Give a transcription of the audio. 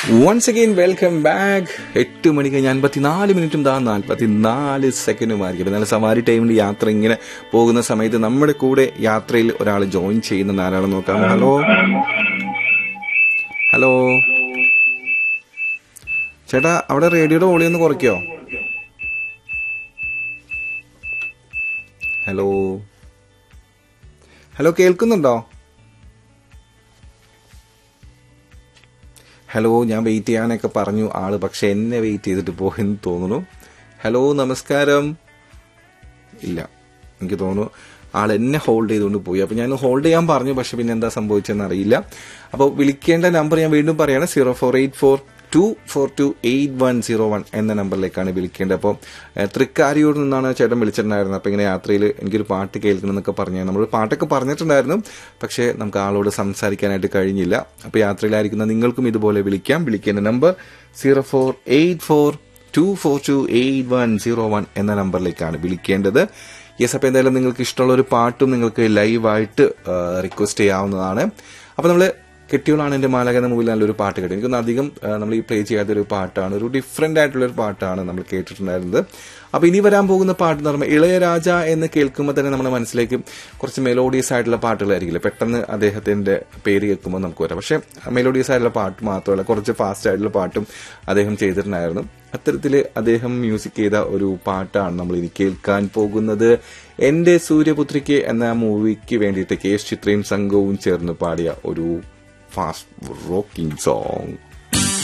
once again welcome back എട്ട് മണി കഴിഞ്ഞ് അൻപത്തിനാല് മിനിറ്റും താ നാൽപ്പത്തിനാല് സെക്കൻഡുമായിരിക്കും നല്ല സവാരി ടൈമിൽ യാത്ര ഇങ്ങനെ പോകുന്ന സമയത്ത് നമ്മുടെ കൂടെ യാത്രയിൽ ഒരാൾ ജോയിൻ ചെയ്യുന്ന ആരാണെന്ന് നോക്കാം ഹലോ ഹലോ ചേട്ടാ അവിടെ റേഡിയോയുടെ വോളിയം ഒന്ന് കുറയ്ക്കോ ഹലോ ഹലോ കേൾക്കുന്നുണ്ടോ ഹലോ ഞാൻ വെയിറ്റ് ചെയ്യാനൊക്കെ പറഞ്ഞു ആള് പക്ഷെ എന്നെ വെയിറ്റ് ചെയ്തിട്ട് പോയെന്ന് തോന്നുന്നു ഹലോ നമസ്കാരം ഇല്ല എനിക്ക് തോന്നുന്നു ആൾ എന്നെ ഹോൾഡ് ചെയ്തുകൊണ്ട് പോയി അപ്പൊ ഞാൻ ഹോൾഡ് ചെയ്യാൻ പറഞ്ഞു പക്ഷെ പിന്നെ എന്താ സംഭവിച്ചെന്ന് അറിയില്ല അപ്പോൾ വിളിക്കേണ്ട നമ്പർ ഞാൻ വീണ്ടും പറയാണ് zero four eight four two four two eight one zero one എന്ന നമ്പറിലേക്കാണ് വിളിക്കേണ്ടത് അപ്പോൾ തൃക്കാരിയോട് നിന്നാണ് ചേട്ടൻ വിളിച്ചിട്ടുണ്ടായിരുന്നത് അപ്പോൾ ഇങ്ങനെ യാത്രയിൽ എനിക്കൊരു പാട്ട് കേൾക്കണം എന്നൊക്കെ പറഞ്ഞു നമ്മൾ പാട്ടൊക്കെ പറഞ്ഞിട്ടുണ്ടായിരുന്നു പക്ഷേ നമുക്ക് ആളോട് സംസാരിക്കാനായിട്ട് കഴിഞ്ഞില്ല അപ്പോൾ യാത്രയിലായിരിക്കുന്ന നിങ്ങൾക്കും ഇതുപോലെ വിളിക്കാം വിളിക്കേണ്ട number zero four eight four two four two eight one zero one എന്ന നമ്പറിലേക്കാണ് വിളിക്കേണ്ടത് യെസ് അപ്പോൾ എന്തായാലും നിങ്ങൾക്ക് ഇഷ്ടമുള്ള ഒരു പാട്ടും നിങ്ങൾക്ക് ലൈവായിട്ട് റിക്വസ്റ്റ് ചെയ്യാവുന്നതാണ് അപ്പോൾ നമ്മൾ കെട്ടിയോളാണ് എൻ്റെ മാലക എന്ന മൂവിൽ നല്ലൊരു പാട്ട് കേട്ടു എനിക്കൊന്ന് അധികം ആ, നമ്മൾ ഈ പ്ലേ ചെയ്യാത്ത ഒരു പാട്ടാണ് ഒരു ഡിഫറെൻ്റ് ആയിട്ടുള്ള ഒരു പാട്ടാണ് നമ്മൾ കേട്ടിട്ടുണ്ടായിരുന്നത് അപ്പോൾ ഇനി വരാൻ പോകുന്ന പാട്ട് എന്ന് പറയുമ്പോൾ ഇളയരാജ എന്ന് കേൾക്കുമ്പോൾ തന്നെ നമ്മുടെ മനസ്സിലേക്ക് കുറച്ച് മെലോഡിയസ് ആയിട്ടുള്ള പാട്ടുകളായിരിക്കില്ല പെട്ടെന്ന് അദ്ദേഹത്തിൻ്റെ പേര് കേൾക്കുമ്പോൾ നമുക്ക് വരാം പക്ഷേ മെലോഡിയസ് ആയിട്ടുള്ള പാട്ട് മാത്രമല്ല കുറച്ച് ഫാസ്റ്റ് ആയിട്ടുള്ള പാട്ടും അദ്ദേഹം ചെയ്തിട്ടുണ്ടായിരുന്നു അത്തരത്തിൽ അദ്ദേഹം മ്യൂസിക് ചെയ്ത ഒരു പാട്ടാണ് നമ്മൾ ഇനി കേൾക്കാൻ പോകുന്നത് എന്റെ സൂര്യപുത്രിക്ക് എന്ന മൂവിക്ക് വേണ്ടിയിട്ട് കെ എസ് ചിത്രയും സംഘവും ചേർന്ന് പാടിയ ഒരു ഫാസ്റ്റ് റോക്കിംഗ് സോങ്